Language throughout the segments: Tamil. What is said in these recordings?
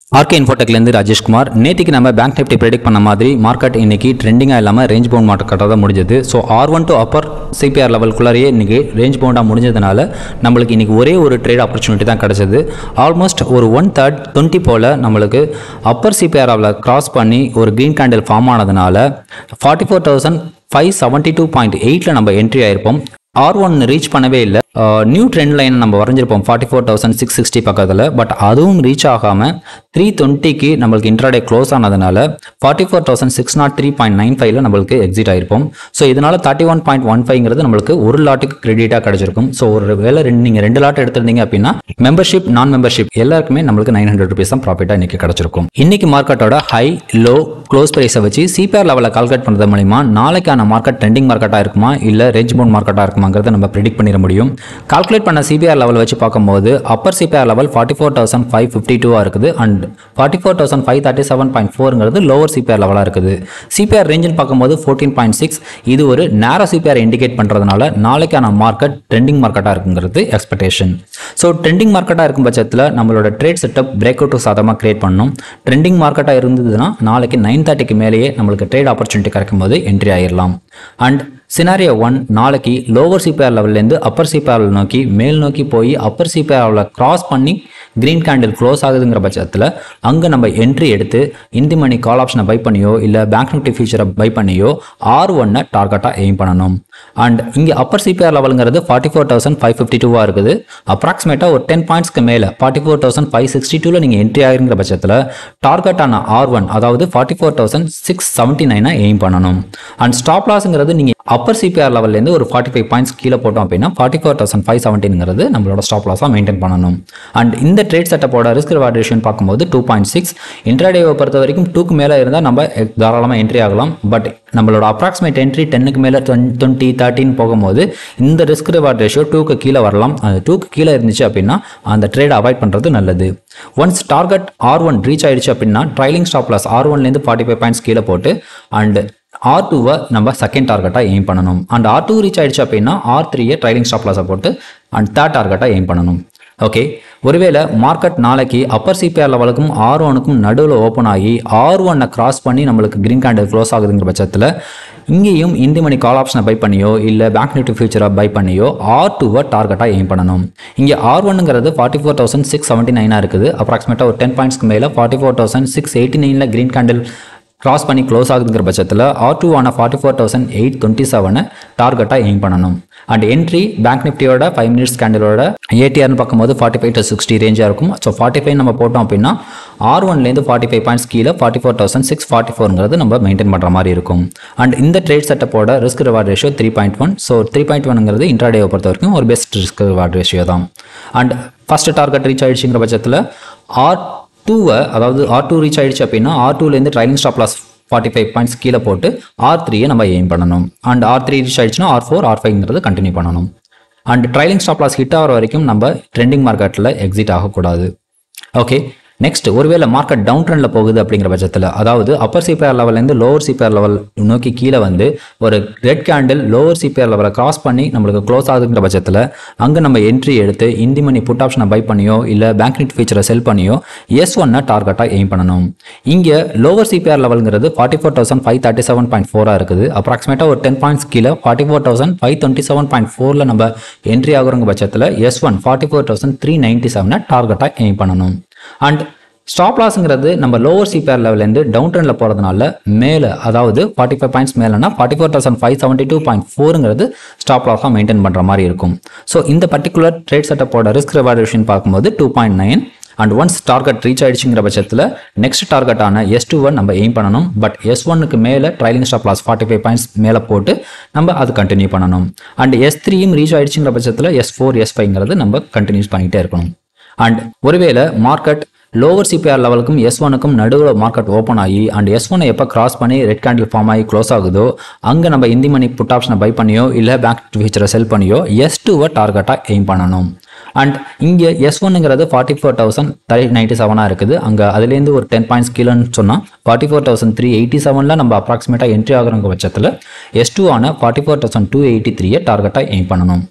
ஆர்கே இன்ஃபோடெக்லேருந்து ராஜேஷ்குமார் நேற்றுக்கு நம்ம பேங்க் நிஃப்டி ப்ரெடிக்ட் பண்ண மாதிரி மார்க்கெட் இன்னைக்கு ட்ரெண்டிங்காக இல்லாமல் ரேஞ்ச் பவுண்ட் மார்க்கெட்டாக தான் முடிஞ்சது so R one to upper CPR லெவல்குள்ளாரையே இன்னைக்கு ரேஞ்ச் பவுண்டாக முடிஞ்சதுனால நம்மளுக்கு இன்னைக்கு ஒரே ஒரு ட்ரேட் ஆப்பர்ச்சுனிட்டி தான் கிடச்சிது ஆல்மோஸ்ட் ஒரு ஒன் தேர்ட் டுவெண்ட்டி போல் நம்மளுக்கு அப்பர் சிபிஆர் லெவலில் கிராஸ் பண்ணி ஒரு க்ரீன் கேண்டில் ஃபார்ம் ஆனதுனால forty four thousand five seventy two point எயிட்டில் நம்ம என்ட்ரி ஆயிருப்போம் ஆர் ஒன் ரீச் பண்ணவே இல்லை நியூ ட்ரெண்ட் லைன் நம்ம வரைஞ்சிருப்போம் forty four thousand six sixty பக்கத்தில் பட் அதுவும் ரீச் ஆகாமல் த்ரீ டுவெண்ட்டிக்கு நம்மளுக்கு இன்ட்ராடே க்ளோஸ் ஆனதுனால forty four thousand six naught three point nine ஃபைவ்ல நம்மளுக்கு எக்ஸிட் ஆயிருப்போம் ஸோ இதனால தேர்ட்டி ஒன் பாயிண்ட் ஒன் ஃபைவ்ங்கிறது நம்மளுக்கு ஒரு லாட்டுக்கு கிரெடிட்டாக கிடைச்சிருக்கும் ஸோ ஒரு வேலை ரெண்டு நீங்கள் ரெண்டு லாட் எடுத்திருந்தீங்க அப்படின்னா மெம்பர்ஷிப் நான் மெம்பர்ஷிப் எல்லாருக்குமே நம்மளுக்கு நைன் ஹண்ட்ரட் ருபீஸ் தான் ப்ராஃபிட்டாக இன்னைக்கு கிடைச்சிருக்கும் இன்னைக்கு மார்க்கெட்டோட ஹை லோ க்ளோஸ் ப்ரைஸை வச்சு சிபிஆர் லெவலில் கால்குலேட் பண்ணுறது மூலிமா நாளைக்கான மார்க்கெட் ட்ரெண்டிங் மார்க்கெட்டாக இருக்குமா இல்லை ரேஞ்ச் பவுண்ட் மார்க்கெட்டாக இருக்குமாங்கிறத நம்ம ப்ரிடிக் பண்ணிட முடியும் கால்குலேட் பண்ண சிபிஆர் லெவல் வச்சு பார்க்கும்போது upper CPR level forty four thousand five fifty டூவாக இருக்குது and forty four thousand five thirty seven point ஃபோருங்கிறது லோவர் சிபிஆர் லெவலாக இருக்குது சிபிஆர் ரேஞ்சில் பார்க்கும்போது ஃபோர்டீன் பாயிண்ட் சிக்ஸ் இது ஒரு நேரோ சிபிஆர் இண்டிகேட் பண்ணுறதுனால நாளைக்கான மார்க்கெட் ட்ரெண்டிங் மார்க்கெட்டாக இருக்குங்கிறது எக்ஸ்பெக்டேஷன் ஸோ ட்ரெண்டிங் மார்க்கெட்டாக இருக்கும் பட்சத்தில் நம்மளோட ட்ரேட் செட்டப் பிரேக் அவுட் சாதமாக கிரியேட் பண்ணணும் ட்ரெண்டிங் மார்க்கெட்டாக இருந்ததுன்னா நாளைக்கு நைன் தேர்ட்டிக்கு மேலேயே நம்மளுக்கு ட்ரேட் ஆப்பர்ச்சுனிட்டி கிடைக்கும் போது என்ட்ரி ஆயிடலாம் அண்ட் சினாரியோ ஒன் நாளைக்கு லோவர் சிபிஆர் லெவல்லேருந்து அப்பர் சிபிஆர் நோக்கி மேல் நோக்கி போய் அப்பர் சிபிஆரில் கிராஸ் பண்ணி கிரீன் கேண்டில் க்ளோஸ் ஆகுதுங்கிற பட்சத்தில் அங்கே நம்ம என்ட்ரி எடுத்து இந்தி மணி கால் ஆப்ஷனை பை பண்ணியோ இல்லை பேங்க் நிஃப்டி ஃபியூச்சரை பை பண்ணியோ ஆர் ஒன்னை டார்கெட்டாக எய்ம் பண்ணணும் அண்ட் இங்கே அப்பர் சிபிஆர் லெவலுங்கிறது forty four thousand five fifty டூவாக இருக்குது அப்ராக்சிமேட்டாக ஒரு டென் பாயிண்ட்ஸ்க்கு மேலே forty four thousand five sixty டூவில் நீங்கள் என்ட்ரி ஆகிருங்கிற பட்சத்தில் டார்கெட்டான ஆர் ஒன் அதாவது forty four thousand six seventy நைனை எய்ம் பண்ணணும் அண்ட் ஸ்டாப் லாஸுங்கிறது நீங்கள் அப்பர் சிபிஆர் லெவல்லேருந்து ஒரு ஃபார்ட்டி ஃபைவ் பாயிண்ட்ஸ் கீழே போட்டோம் அப்படின்னா ஃபார்ட்டி ஃபோர் தௌசண்ட் ஃபைவ் செவன்டீன்ங்கிறது நம்மளோட ஸ்டாப் லாஸாக மெயின்டைன் பண்ணணும் அண்ட் இந்த ட்ரேட் செட்டப்போட ரிஸ்க் ரிவார்ட் ரேஷன் பார்க்கும்போது டூ பாயிண்ட் சிக்ஸ் இன்ட்ராடேவை பொறுத்த வரைக்கும் டூக்கு மேலே இருந்தால் நம்ம தாராளமாக என்ட்ரி ஆகலாம் பட் நம்மளோட அப்ராக்சிமேட் என்ட்ரி டென்னுக்கு மேலே டுவெண்ட்டி தேர்ட்டின் போகும்போது இந்த ரிஸ்க் ரிவார்ட் ரேஷியோ டூக்கு கீழே வரலாம் அது டூக்கு கீழே இருந்துச்சு அப்படின்னா அந்த ட்ரேட் அவாய்ட் பண்ணுறது நல்லது once target R one reach ஆயிடுச்சு அப்படின்னா ட்ரைலிங் ஸ்டாப் லாஸ் ஆர் ஒன்லேருந்து ஃபார்ட்டி ஃபைவ் பாயிண்ட்ஸ் கீழே போட்டு அண்ட் ஆர் டூவை நம்ம செகண்ட் டார்கெட்டாக எய்ம் பண்ணணும் அண்ட் ஆர் டூ ரீச் ஆயிடுச்சு அப்படின்னா ஆர் த்ரீயை ட்ரைலிங் ஸ்டாப் லாஸை போட்டு அண்ட் தேர்ட் டார்கெட்டாக எய்ம் பண்ணணும் ஓகே ஒருவேளை மார்க்கெட் நாளைக்கு அப்பர் சிபிஆர் லெவலுக்கும் ஆர் ஒனுக்கும் நடுவில் ஓப்பன் ஆகி ஆர் ஒன்னை கிராஸ் பண்ணி நம்மளுக்கு கிரீன் கேண்டில் க்ளோஸ் ஆகுதுங்கிற பட்சத்தில் இங்கேயும் இந்தி மணி கால் ஆப்ஷனை பை பண்ணியோ இல்லை பேங்க் நிஃப்டி ஃபியூச்சரை பை பண்ணியோ ஆர் டூவை டார்கெட்டாக எய்ம் பண்ணணும் இங்கே ஆர் ஒன்னுங்கிறது forty four thousand six seventy நைனாக இருக்குது அப்ராக்சிமேட்டாக ஒரு டென் பாயிண்ட்ஸ்க்கு மேலே forty four thousand six eighty நைனில் கிரீன் கேண்டில் கிராஸ் பண்ணி க்ளோஸ் ஆகுதுங்கிற பட்சத்தில் ஆர் டூ ஆன forty four thousand eight twenty செவனை டார்கெட்டாக எய்ம் பண்ணணும் அண்ட் என்ட்ரி பேங்க் நிஃப்டியோட ஃபைவ் மினிட்ஸ் கேண்டிலோட ஏடிஆர்னு பார்க்கும்போது ஃபார்ட்டி ஃபைவ் டு சிக்ஸ்டி ரேஞ்சாக இருக்கும் ஸோ ஃபார்ட்டி ஃபைவ் நம்ம போட்டோம் அப்படின்னா ஆர் ஒன்லேருந்து ஃபார்ட்டி ஃபைவ் பாயிண்ட்ஸ் கீழே forty four thousand six forty ஃபோருங்கிறது நம்ம மெயின்டைன் பண்ணுற மாதிரி இருக்கும் அண்ட் இந்த ட்ரேட் செட்டப்போட risk reward ratio three point one so three point ஒன்ங்கிறது இன்ட்ராடேவை பொறுத்த வரைக்கும் ஒரு பெஸ்ட் ரிஸ்க் ரிவார்ட் ரேஷியோ தான் அண்ட் ஃபர்ஸ்ட் டார்கெட் ரீச் ஆயிடுச்சுங்கிற பட்சத்தில் ஆர் டூவை அதாவது ஆர் டூ ரீச் ஆயிடுச்சு அப்படின்னா ஆர் டூலேருந்து trailing stop loss forty five points கீழே போட்டு ஆர் த்ரீயை நம்ம எய்ம் பண்ணணும் அண்ட் ஆர் த்ரீ ரீச் ஆயிடுச்சுன்னா ஆர் ஃபோர் ஆர் ஃபைவ்ங்கிறது கண்டினியூ பண்ணணும் and trailing stop loss hit ஆகிற வரைக்கும் நம்ம ட்ரெண்டிங் மார்க்கெட்டில் எக்ஸிட் ஆகக்கூடாது ஓகே நெக்ஸ்ட் ஒருவேளை மார்க்கெட் டவுன் ட்ரெண்டில் போகுது அப்படிங்கிற பட்சத்தில் அதாவது அப்பர் சிபிஆர் லெவல்லேருந்து லோவர் சிபிஆர் லெவல் நோக்கி கீழே வந்து ஒரு ரெட் கேண்டில் லோவர் சிபிஆர் லெவலை கிராஸ் பண்ணி நம்மளுக்கு க்ளோஸ் ஆகுதுங்கிற பட்சத்தில் அங்கே நம்ம என்ட்ரி எடுத்து இந்தி மணி புட் ஆப்ஷனை பை பண்ணியோ இல்லை பேங்க் நிட் ஃபீச்சரை செல் பண்ணியோ எஸ் ஒன்னை டார்கெட்டாக எய்ம் பண்ணணும் இங்கே லோவர் சிபிஆர் லெவலுங்கிறது forty four thousand five thirty seven point ஃபோராக இருக்குது அப்ராக்சிமேட்டாக ஒரு டென் பாயிண்ட்ஸ் கீழே forty four thousand five twenty seven point ஃபோரில் நம்ம என்ட்ரி ஆகுறங்க பட்சத்தில் S one forty four thousand three ninety செவனை டார்கெட்டாக எய்ம் பண்ணணும் அண்ட் ஸ்டாப் லாஸ்ங்கிறது நம்ம லோவர் சிபிஆர் லெவல்லேருந்து டவுன் ட்ரெண்டில் போகிறதுனால மேலே அதாவது ஃபார்ட்டி ஃபைவ் பாயிண்ட்ஸ் மேலேனா forty four thousand five seventy two point ஃபோருங்கிறது ஸ்டாப் லாஸாக மெயின்டைன் பண்ணுற மாதிரி இருக்கும் ஸோ இந்த பர்டிகுலர் ட்ரேட் செட்டப்போட ரிஸ்க் ரிவார்டேஷன் பார்க்கும்போது two point nine and once target reach ஆயிடுச்சுங்கிற பட்சத்தில் நெக்ஸ்ட் டார்கெட்டான எஸ் டூ ஒன் நம்ம எய்ம் பண்ணணும் பட் எஸ் ஒன்னுக்கு மேலே trailing stop loss forty five points மேலே போட்டு நம்ம அது கண்டினியூ பண்ணணும் அண்ட் எஸ் த்ரீயும் ரீச் ஆயிடுச்சுங்கிற பட்சத்தில் எஸ் ஃபோர் எஸ் ஃபைவ்ங்கிறது நம்ம கண்டினியூஸ் பண்ணிகிட்டே இருக்கணும் அண்ட் ஒருவேளை மார்க்கெட் லோவர் சிபிஆர் லெவலுக்கும் எஸ் ஒனுக்கும் நடுவில் மார்க்கெட் ஓப்பன் ஆகி அண்ட் எஸ் ஒனை எப்போ கிராஸ் பண்ணி ரெட் கேண்டில் ஃபார்ம் ஆகி க்ளோஸ் ஆகுதோ அங்கே நம்ம இந்தி மணி புட் ஆப்ஷனை பை பண்ணியோ இல்லை பேங்க் ஃபியூச்சரை செல் பண்ணியோ எஸ் டூவை டார்கெட்டாக எய்ம் பண்ணணும் அண்ட் இங்கே எஸ் ஒன்னுங்கிறது forty four thousand three ninety செவனாக இருக்குது அங்கே அதுலேருந்து ஒரு டென் பாயிண்ட்ஸ் கீழேன்னு சொன்னால் forty four thousand three eighty செவனில் நம்ம அப்ராக்சிமேட்டாக என்ட்ரி ஆகுறங்க பட்சத்தில் எஸ் டூ ஆன forty four thousand two eighty த்ரீயை டார்கெட்டாக எய்ம் பண்ணணும்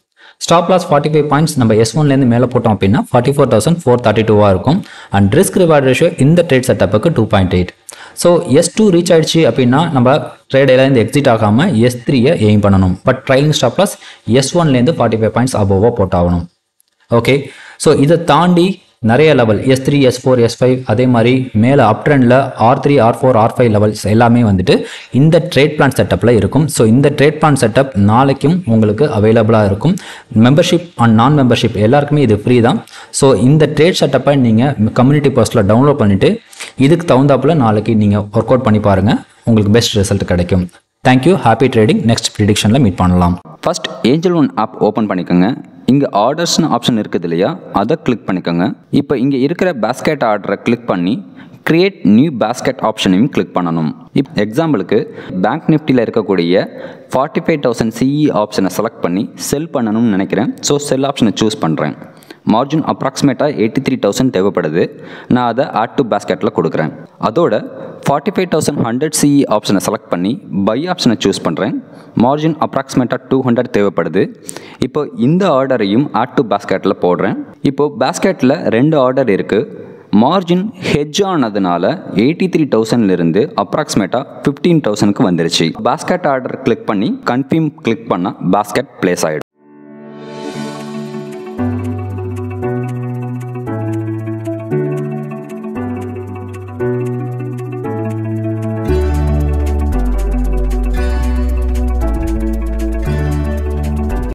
stop loss forty five points நம்ம எஸ் ஒன்லேருந்து மேலே போட்டோம் அப்படின்னா forty four thousand four thirty டூவாக இருக்கும் அண்ட் ரிஸ்க் ரிவார்ட் ரேஷியோ இந்த ட்ரேட் செட்டப்புக்கு two point eight so S two reach ஆயிடுச்சு அப்படின்னா நம்ம ட்ரேடிலேருந்து எக்ஸிட் ஆகாமல் எஸ் த்ரீயை எய்ம் பண்ணணும் but trailing stop loss S ஒன்லேருந்து ஃபார்ட்டி ஃபைவ் பாயிண்ட்ஸ் அபோவாக போட்டாகணும் ஓகே ஸோ இதை தாண்டி நிறைய level S three S four S five அதே மாதிரி மேலே அப் ட்ரெண்டில் R three R four R five levels எல்லாமே வந்துட்டு இந்த ட்ரேட் பிளான் செட்டப்பில் இருக்கும் ஸோ இந்த ட்ரேட் பிளான் செட்டப் நாளைக்கும் உங்களுக்கு அவைலபிளாக இருக்கும் மெம்பர்ஷிப் அண்ட் நான் மெம்பர்ஷிப் எல்லாருக்குமே இது ஃப்ரீ தான் ஸோ இந்த ட்ரேட் செட்டப்பை நீங்கள் கம்யூனிட்டி போஸ்ட்டில் டவுன்லோட் பண்ணிவிட்டு இதுக்கு தகுந்தாப்புல நாளைக்கு நீங்கள் ஒர்க் அவுட் பண்ணி பாருங்கள் உங்களுக்கு பெஸ்ட் ரிசல்ட் கிடைக்கும் தேங்க்யூ ஹாப்பி ட்ரேடிங் நெக்ஸ்ட் ப்ரிடிக்ஷனில் மீட் பண்ணலாம் first Angel One app open பண்ணிக்கோங்க இங்கே ஆர்டர்ஸ்னு ஆப்ஷன் இருக்குது இல்லையா அதை கிளிக் பண்ணிக்கோங்க இப்போ இங்கே இருக்கிற பேஸ்கெட் ஆர்டரை கிளிக் பண்ணி கிரியேட் நியூ பேஸ்கெட் ஆப்ஷனையும் கிளிக் பண்ணணும் இப்போ எக்ஸாம்பிளுக்கு பேங்க் நிஃப்டியில் இருக்கக்கூடிய ஃபார்ட்டி ஃபைவ் தௌசண்ட் சிஇ ஆப்ஷனை செலக்ட் பண்ணி செல் பண்ணணும்னு நினைக்கிறேன் ஸோ செல் ஆப்ஷனை சூஸ் பண்ணுறேன் மார்ஜின் அப்ராக்சிமேட்டாக எயிட்டி த்ரீ தௌசண்ட் தேவைப்படுது நான் அதை ஆட் டு பேஸ்கெட்டில் கொடுக்குறேன் அதோட forty five thousand hundred CE ஆப்ஷனை செலக்ட் பண்ணி பை ஆப்ஷனை சூஸ் பண்ணுறேன் மார்ஜின் அப்ராக்சிமேட்டாக டூ ஹண்ட்ரட் தேவைப்படுது இப்போ இந்த ஆர்டரையும் ஆட் டு பேஸ்கெட்டில் போடுறேன் இப்போ பேஸ்கெட்டில் ரெண்டு ஆர்டர் இருக்குது மார்ஜின் ஹெட்ஜ் ஆனதுனால எயிட்டி த்ரீ தௌசண்ட்லேருந்து அப்ராக்சிமேட்டாக ஃபிஃப்டீன் தௌசண்ட்க்கு வந்துருச்சு பாஸ்கெட் ஆர்டர் கிளிக் பண்ணி கன்ஃபியூம் கிளிக் பண்ணால் பாஸ்கெட் பிளேஸ் ஆகிடும்